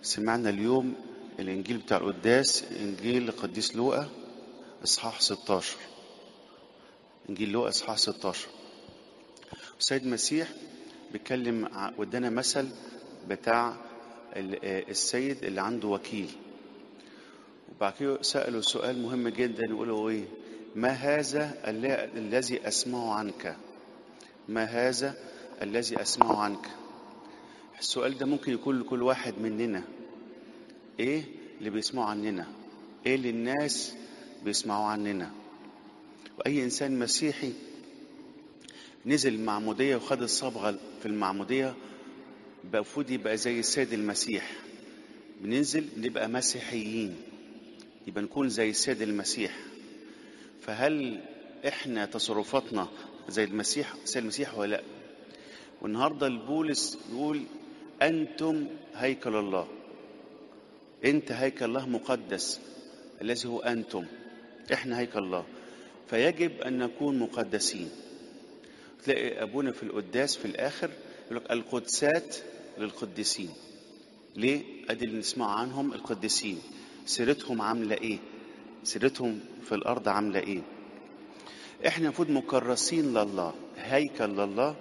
سمعنا اليوم الإنجيل بتاع القداس إنجيل القديس لوقا إصحاح 16 إنجيل لوقا إصحاح 16 السيد المسيح بيتكلم ع- وادانا مثل بتاع ال- آه، السيد اللي عنده وكيل وبعد كده سأله سؤال مهم جدا يقولوا إيه ما هذا الل- الذي أسمعه عنك ما هذا الذي أسمعه عنك السؤال ده ممكن يكون لكل واحد مننا ايه اللي بيسمعوا عننا ايه اللي الناس بيسمعوا عننا واي انسان مسيحي نزل المعمودية وخد الصبغة في المعمودية بقى المفروض يبقى زي السيد المسيح بننزل نبقى مسيحيين يبقى نكون زي السيد المسيح فهل احنا تصرفاتنا زي المسيح السيد المسيح ولا لا والنهارده البولس يقول انتم هيكل الله انت هيكل الله مقدس الذي هو انتم احنا هيكل الله فيجب ان نكون مقدسين تلاقي ابونا في القداس في الاخر يقول لك القدسات للقديسين ليه ادي اللي نسمع عنهم القديسين سيرتهم عامله ايه سيرتهم في الارض عامله ايه احنا المفروض مكرسين لله هيكل لله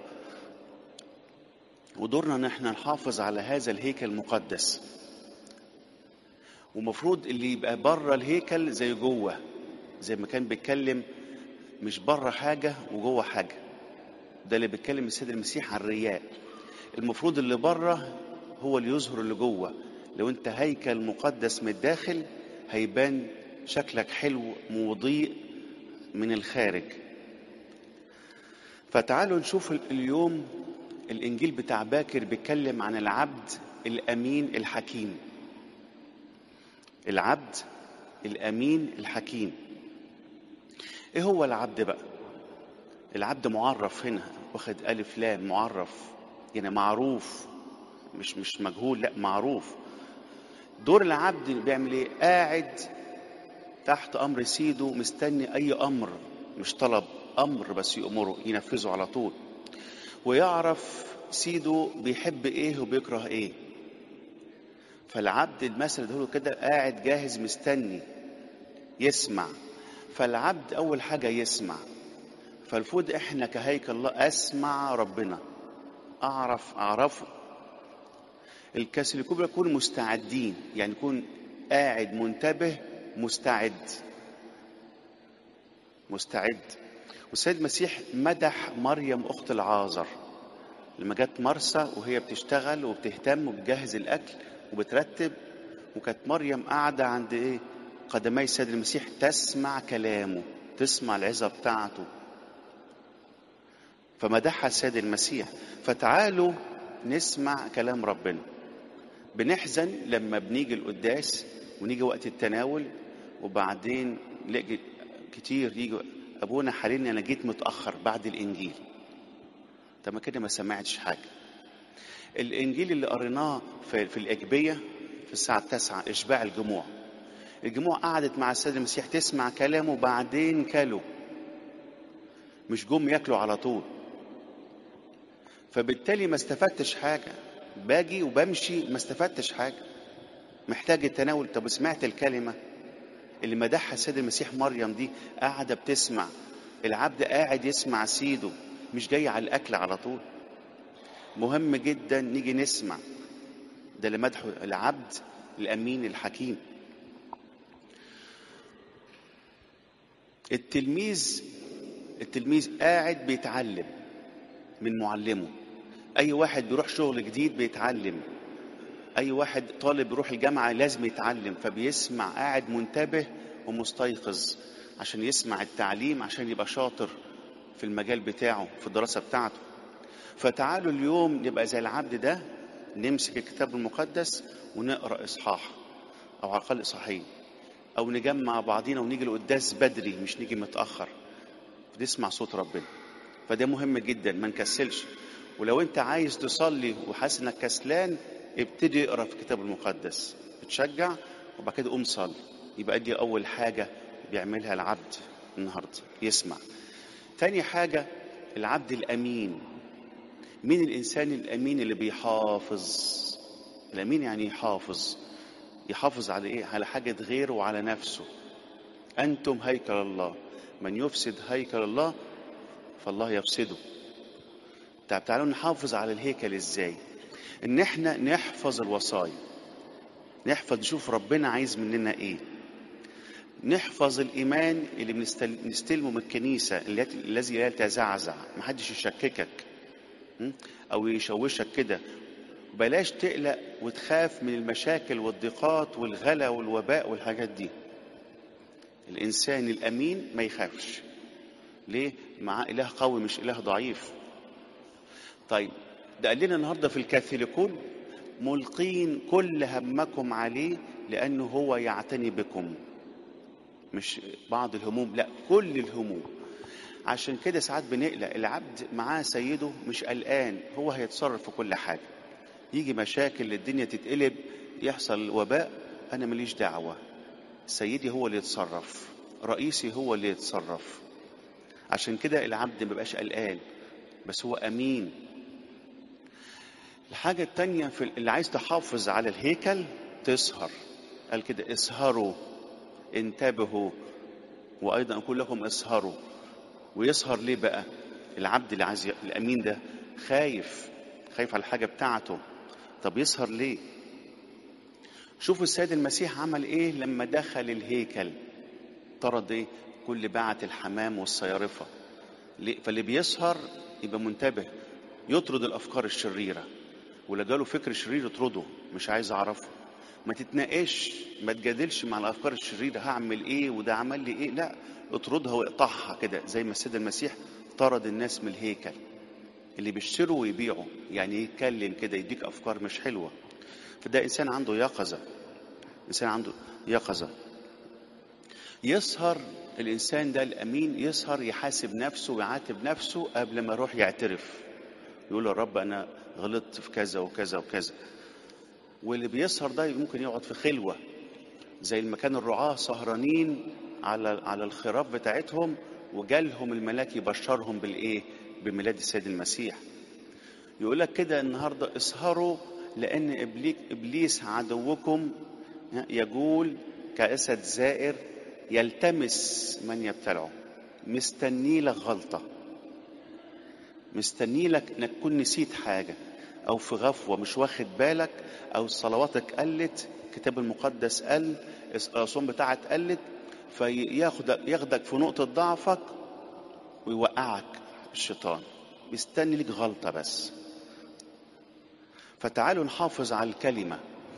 ودورنا ان احنا نحافظ على هذا الهيكل المقدس ومفروض اللي يبقى بره الهيكل زي جوه زي ما كان بيتكلم مش بره حاجه وجوه حاجه ده اللي بيتكلم السيد المسيح عن الرياء المفروض اللي بره هو اللي يظهر اللي جوه لو انت هيكل مقدس من الداخل هيبان شكلك حلو مضيء من الخارج فتعالوا نشوف اليوم الانجيل بتاع باكر بيتكلم عن العبد الامين الحكيم العبد الامين الحكيم ايه هو العبد بقى العبد معرف هنا واخد الف لام معرف يعني معروف مش مش مجهول لا معروف دور العبد بيعمل ايه قاعد تحت امر سيده مستني اي امر مش طلب امر بس يامره ينفذه على طول ويعرف سيده بيحب ايه وبيكره ايه فالعبد المثل ده كده قاعد جاهز مستني يسمع فالعبد اول حاجه يسمع فالفود احنا كهيكل الله اسمع ربنا اعرف اعرفه الكسل الكبرى يكون مستعدين يعني يكون قاعد منتبه مستعد مستعد والسيد المسيح مدح مريم اخت العازر لما جت مرسى وهي بتشتغل وبتهتم وبتجهز الاكل وبترتب وكانت مريم قاعده عند ايه قدمي السيد المسيح تسمع كلامه تسمع العظه بتاعته فمدحها السيد المسيح فتعالوا نسمع كلام ربنا بنحزن لما بنيجي القداس ونيجي وقت التناول وبعدين نلاقي كتير يجي ابونا حاليا انا جيت متاخر بعد الانجيل طب ما كده ما سمعتش حاجه الانجيل اللي قريناه في, في الاجبيه في الساعه 9 اشباع الجموع الجموع قعدت مع السيد المسيح تسمع كلامه وبعدين كلوا مش جم ياكلوا على طول فبالتالي ما استفدتش حاجه باجي وبمشي ما استفدتش حاجه محتاج التناول طب سمعت الكلمه اللي مدحها السيد المسيح مريم دي قاعده بتسمع العبد قاعد يسمع سيده مش جاي على الاكل على طول مهم جدا نيجي نسمع ده اللي مدحه العبد الامين الحكيم التلميذ التلميذ قاعد بيتعلم من معلمه اي واحد بيروح شغل جديد بيتعلم اي واحد طالب يروح الجامعه لازم يتعلم فبيسمع قاعد منتبه ومستيقظ عشان يسمع التعليم عشان يبقى شاطر في المجال بتاعه في الدراسه بتاعته فتعالوا اليوم نبقى زي العبد ده نمسك الكتاب المقدس ونقرا اصحاح او على الاقل اصحاحين او نجمع بعضينا ونيجي القداس بدري مش نيجي متاخر نسمع صوت ربنا فده مهم جدا ما نكسلش ولو انت عايز تصلي وحاسس انك كسلان ابتدي اقرا في الكتاب المقدس بتشجع وبعد كده قوم صلي يبقى دي اول حاجه بيعملها العبد النهارده يسمع تاني حاجه العبد الامين مين الانسان الامين اللي بيحافظ الأمين يعني يحافظ يحافظ على إيه؟ على حاجة غيره وعلى نفسه أنتم هيكل الله من يفسد هيكل الله فالله يفسده طب تعالوا نحافظ على الهيكل ازاي ان احنا نحفظ الوصايا نحفظ نشوف ربنا عايز مننا ايه نحفظ الايمان اللي بنستلمه من الكنيسه الذي لا يتزعزع محدش يشككك او يشوشك كده بلاش تقلق وتخاف من المشاكل والضيقات والغلا والوباء والحاجات دي الانسان الامين ما يخافش ليه مع اله قوي مش اله ضعيف طيب ده قال لنا النهارده في الكاثوليكون ملقين كل همكم عليه لانه هو يعتني بكم مش بعض الهموم لا كل الهموم عشان كده ساعات بنقلق العبد معاه سيده مش قلقان هو هيتصرف في كل حاجه يجي مشاكل الدنيا تتقلب يحصل وباء انا ماليش دعوه سيدي هو اللي يتصرف رئيسي هو اللي يتصرف عشان كده العبد ما بيبقاش قلقان بس هو امين الحاجة التانية في اللي عايز تحافظ على الهيكل تسهر قال كده اسهروا انتبهوا وأيضا أقول لكم اسهروا ويسهر ليه بقى العبد اللي عايز الأمين ده خايف خايف على الحاجة بتاعته طب يسهر ليه شوفوا السيد المسيح عمل ايه لما دخل الهيكل طرد ايه كل باعة الحمام والصيارفة فاللي بيسهر يبقى منتبه يطرد الافكار الشريره ولو جاله فكر شرير اطرده مش عايز اعرفه ما تتناقش ما تجادلش مع الافكار الشريره هعمل ايه وده عمل لي ايه لا اطردها واقطعها كده زي ما السيد المسيح طرد الناس من الهيكل اللي بيشتروا ويبيعوا يعني يتكلم كده يديك افكار مش حلوه فده انسان عنده يقظه انسان عنده يقظه يسهر الانسان ده الامين يسهر يحاسب نفسه ويعاتب نفسه قبل ما يروح يعترف يقول يا رب انا غلطت في كذا وكذا وكذا واللي بيسهر ده ممكن يقعد في خلوه زي المكان الرعاه سهرانين على على الخراف بتاعتهم وجالهم الملاك يبشرهم بالايه بميلاد السيد المسيح يقول لك كده النهارده اسهروا لان ابليك ابليس عدوكم يجول كاسد زائر يلتمس من يبتلعه مستني لك غلطه مستني لك انك تكون نسيت حاجه او في غفوه مش واخد بالك او صلواتك قلت الكتاب المقدس قل الصوم بتاعك قلت فياخد ياخدك في نقطه ضعفك ويوقعك الشيطان مستني لك غلطه بس فتعالوا نحافظ على الكلمه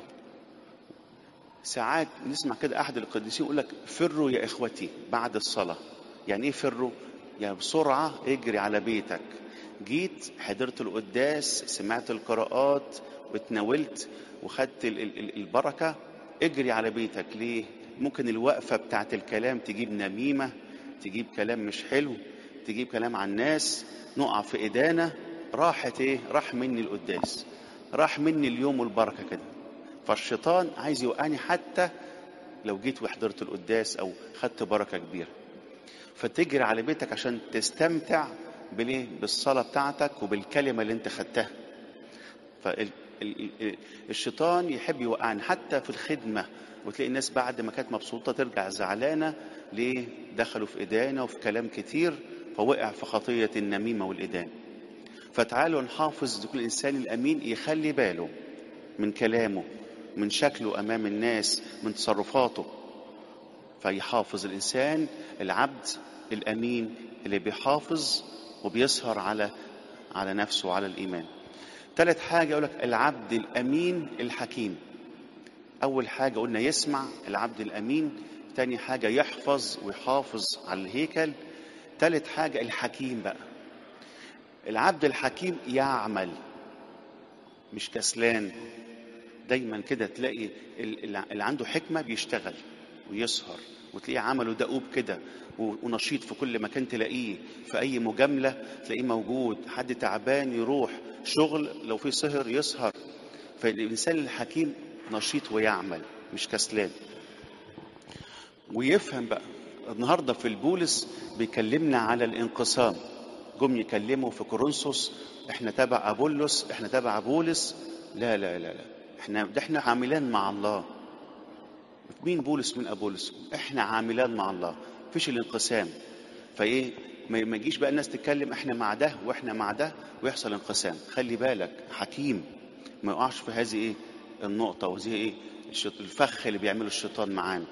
ساعات نسمع كده احد القديسين يقول لك فروا يا اخوتي بعد الصلاه يعني ايه فروا يعني بسرعه اجري على بيتك جيت حضرت القداس سمعت القراءات واتناولت وخدت البركه اجري على بيتك ليه ممكن الوقفه بتاعت الكلام تجيب نميمه تجيب كلام مش حلو تجيب كلام عن الناس نقع في إدانة راحت إيه راح مني القداس راح مني اليوم والبركة كده فالشيطان عايز يوقعني حتى لو جيت وحضرت القداس أو خدت بركة كبيرة فتجري على بيتك عشان تستمتع بالايه بالصلاه بتاعتك وبالكلمه اللي انت خدتها فالشيطان يحب يوقعني حتى في الخدمه وتلاقي الناس بعد ما كانت مبسوطه ترجع زعلانه ليه دخلوا في ادانه وفي كلام كتير فوقع في خطيه النميمه والادانه فتعالوا نحافظ كل انسان الامين يخلي باله من كلامه من شكله امام الناس من تصرفاته فيحافظ الانسان العبد الامين اللي بيحافظ وبيسهر على على نفسه وعلى الايمان ثالث حاجه يقول لك العبد الامين الحكيم اول حاجه قلنا يسمع العبد الامين تاني حاجه يحفظ ويحافظ على الهيكل ثالث حاجه الحكيم بقى العبد الحكيم يعمل مش كسلان دايما كده تلاقي اللي عنده حكمه بيشتغل ويسهر وتلاقيه عمله دؤوب كده ونشيط في كل مكان تلاقيه في اي مجامله تلاقيه موجود حد تعبان يروح شغل لو في سهر يسهر فالانسان الحكيم نشيط ويعمل مش كسلان ويفهم بقى النهارده في البولس بيكلمنا على الانقسام جم يكلموا في كورنثوس احنا تبع ابولس احنا تبع بولس لا لا لا لا احنا ده احنا عاملان مع الله مين بولس من ابولس احنا عاملان مع الله مفيش الانقسام فايه ما ما يجيش بقى الناس تتكلم احنا مع ده واحنا مع ده ويحصل انقسام خلي بالك حكيم ما يقعش في هذه ايه النقطة وهذه ايه الشط- الفخ اللي بيعمله الشيطان معانا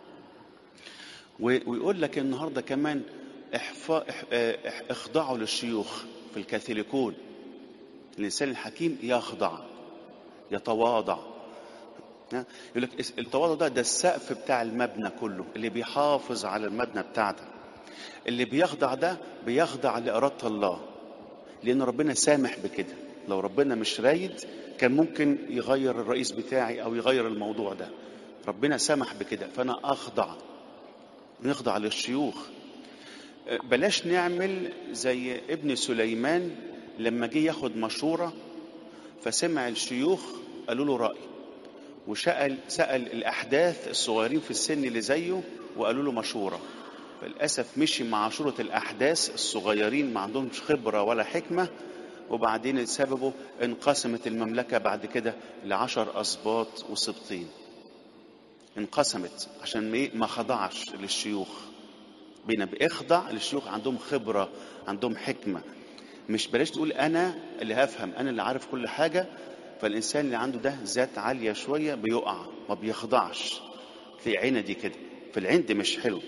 و- ويقول لك النهارده كمان احفا إح- اه، إح- اخضعوا للشيوخ في الكاثوليكون الانسان الحكيم يخضع يتواضع ها؟ يقول لك اس- التواضع ده ده السقف بتاع المبنى كله اللي بيحافظ على المبنى بتاعتك اللي بيخضع ده بيخضع لإرادة الله لأن ربنا سامح بكده لو ربنا مش رايد كان ممكن يغير الرئيس بتاعي أو يغير الموضوع ده ربنا سمح بكده فأنا أخضع نخضع للشيوخ أه، بلاش نعمل زي ابن سليمان لما جه ياخد مشورة فسمع الشيوخ قالوا له رأي وسأل سأل الأحداث الصغيرين في السن اللي زيه وقالوا له مشورة فللأسف مشي مع عشورة الأحداث الصغيرين ما عندهمش خبرة ولا حكمة وبعدين سببه انقسمت المملكة بعد كده لعشر أسباط وسبطين انقسمت عشان ما إيه؟ ما خضعش للشيوخ بينا بيخضع للشيوخ عندهم خبرة عندهم حكمة مش بلاش تقول أنا اللي هفهم أنا اللي عارف كل حاجة فالإنسان اللي عنده ده ذات عالية شوية بيقع ما بيخضعش في عندي كده في العند مش حلو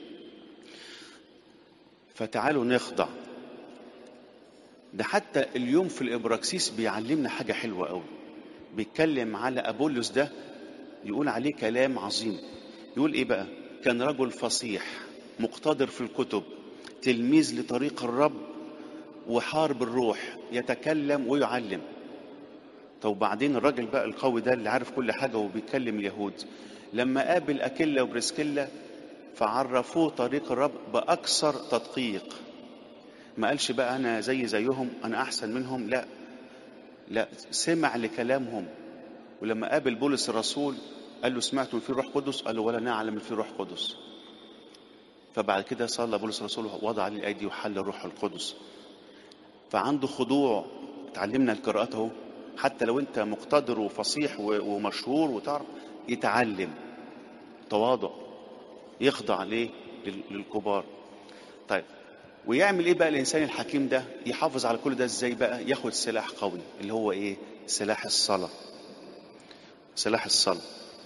فتعالوا نخضع ده حتى اليوم في الإبراكسيس بيعلمنا حاجة حلوة قوي بيتكلم على أبولس ده يقول عليه كلام عظيم يقول إيه بقى كان رجل فصيح مقتدر في الكتب تلميذ لطريق الرب وحارب الروح يتكلم ويعلم طب وبعدين الراجل بقى القوي ده اللي عارف كل حاجة وبيتكلم اليهود لما قابل أكيلا وبرسكيلا فعرفوه طريق الرب بأكثر تدقيق ما قالش بقى أنا زي زيهم أنا أحسن منهم لا لا سمع لكلامهم ولما قابل بولس الرسول قال له سمعتم في روح قدس قال له ولا نعلم في روح قدس فبعد كده صلى بولس الرسول وضع عليه الايدي وحل الروح القدس فعنده خضوع اتعلمنا القراءات اهو حتى لو انت مقتدر وفصيح و- ومشهور وتعرف يتعلم تواضع يخضع ليه لل- للكبار طيب ويعمل ايه بقى الانسان الحكيم ده يحافظ على كل ده ازاي بقى ياخد سلاح قوي اللي هو ايه سلاح الصلاه سلاح الصلاه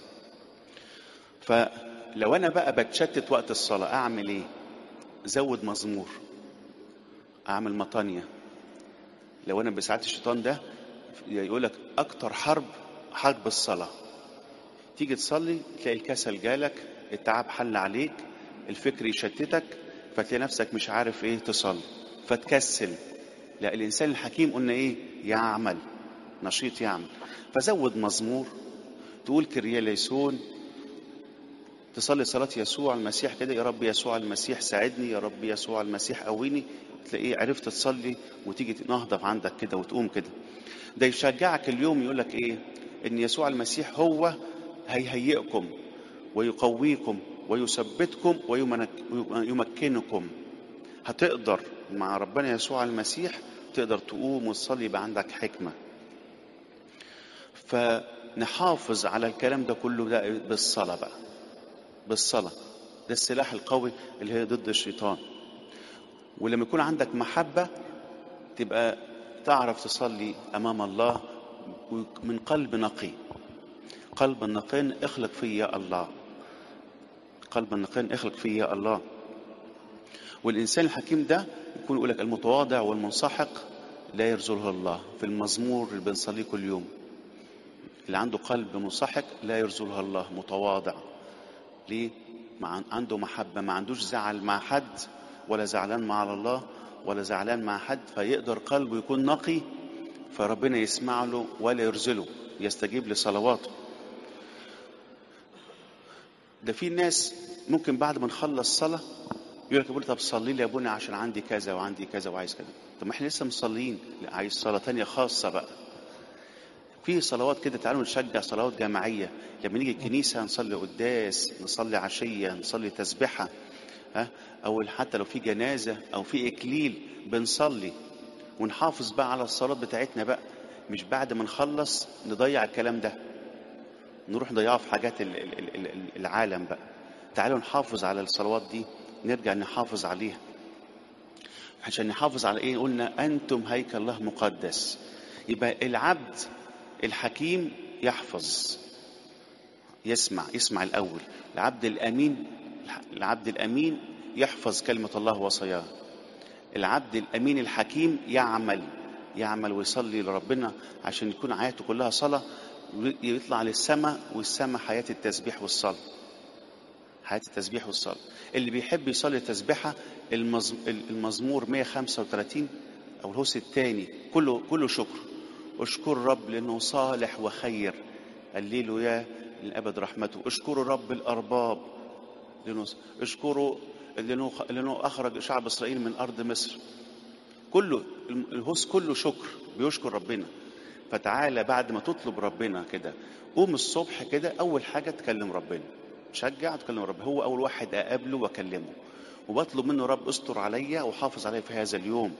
فلو انا بقى بتشتت وقت الصلاه اعمل ايه زود مزمور اعمل مطانيه لو انا بساعات الشيطان ده يقول لك اكتر حرب حرب الصلاه تيجي تصلي تلاقي الكسل جالك التعب حل عليك الفكر يشتتك فتلاقي نفسك مش عارف ايه تصلي فتكسل لا الانسان الحكيم قلنا ايه يعمل نشيط يعمل فزود مزمور تقول كريا ليسون تصلي صلاة يسوع المسيح كده يا رب يسوع المسيح ساعدني يا رب يسوع المسيح قويني تلاقيه عرفت تصلي وتيجي تنهضة عندك كده وتقوم كده ده يشجعك اليوم يقول لك ايه ان يسوع المسيح هو هيهيئكم ويقويكم ويثبتكم ويمكنكم هتقدر مع ربنا يسوع المسيح تقدر تقوم وتصلي يبقى عندك حكمة فنحافظ على الكلام ده كله ده بالصلاة بقى بالصلاة ده السلاح القوي اللي هي ضد الشيطان ولما يكون عندك محبة تبقى تعرف تصلي أمام الله من قلب نقي قلب نقي اخلق فيه يا الله قلب نقي اخلق فيه يا الله والإنسان الحكيم ده يكون يقول لك المتواضع والمنسحق لا يرزله الله في المزمور اللي بنصليه كل يوم اللي عنده قلب منسحق لا يرزله الله متواضع ليه؟ مع عنده محبة ما عندوش زعل مع حد ولا زعلان مع الله ولا زعلان مع حد فيقدر قلبه يكون نقي فربنا يسمع له ولا يرزله يستجيب لصلواته ده في ناس ممكن بعد ما نخلص صلاة يقول لك يا ابونا طب صلي لي يا ابونا عشان عندي كذا وعندي كذا وعايز كذا طب ما احنا لسه مصليين لا عايز صلاة تانية خاصة بقى في صلوات كده تعالوا نشجع صلوات جماعية لما نيجي الكنيسة نصلي قداس نصلي عشية نصلي تسبحة ها أو حتى لو في جنازة أو في إكليل بنصلي ونحافظ بقى على الصلاة بتاعتنا بقى مش بعد ما نخلص نضيع الكلام ده نروح نضيعه في حاجات ال- ال- ال- ال- العالم بقى تعالوا نحافظ على الصلوات دي نرجع نحافظ عليها عشان نحافظ على ايه قلنا انتم هيكل الله مقدس يبقى العبد الحكيم يحفظ يسمع يسمع الاول العبد الامين العبد الامين يحفظ كلمه الله وصاياه العبد الامين الحكيم يعمل يعمل ويصلي لربنا عشان يكون حياته كلها صلاه يطلع للسماء والسماء حياه التسبيح والصلاه حياه التسبيح والصلاه اللي بيحب يصلي تسبيحه المز... المزمور 135 او الهوس الثاني كله كله شكر اشكر الرب لانه صالح وخير الليل يا للابد رحمته اشكروا رب الارباب لانه اشكروا لانه لانه اخرج شعب اسرائيل من ارض مصر كله الهوس كله شكر بيشكر ربنا فتعالى بعد ما تطلب ربنا كده قوم الصبح كده اول حاجه تكلم ربنا شجع تكلم ربنا هو اول واحد اقابله واكلمه وبطلب منه رب استر عليا وحافظ عليا في هذا اليوم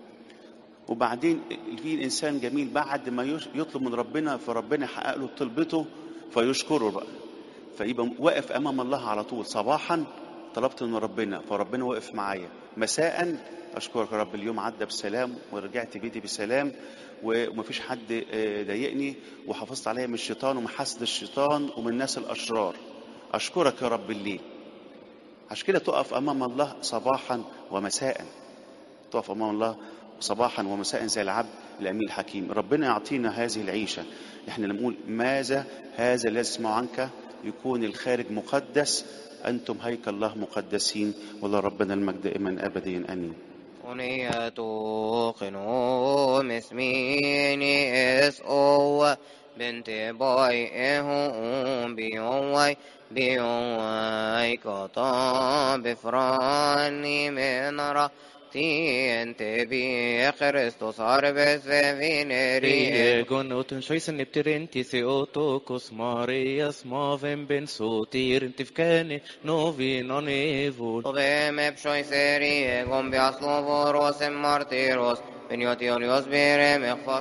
وبعدين في الانسان جميل بعد ما يش- يطلب من ربنا فربنا يحقق له طلبته فيشكره بقى فيبقى واقف امام الله على طول صباحا طلبت من ربنا فربنا وقف معايا مساء اشكرك يا رب اليوم عدى بسلام ورجعت بيتي بسلام ومفيش حد آه، ضايقني وحافظت عليا من الشيطان ومن حسد الشيطان ومن الناس الاشرار اشكرك يا رب الليل عشان كده تقف امام الله صباحا ومساء تقف امام الله صباحا ومساء زي العبد الامين الحكيم ربنا يعطينا هذه العيشه احنا لما نقول ماذا هذا الذي يسمع عنك يكون الخارج مقدس انتم هيكل الله مقدسين والله ربنا المجد دائما ابديا امين أنية قنوم اسميني اس او بنت باي اهو بيوي بيوي كطا بفراني من رأتي انت بي خريستوس عربس فينيري Rigon utan sjöjsen neptirenti theotokos Marias maven ben sotir intifkani novi non evol. طبيم بشوي سيري قم بأصلوبوروس مارتيروس بنيوتيوليوس بيرم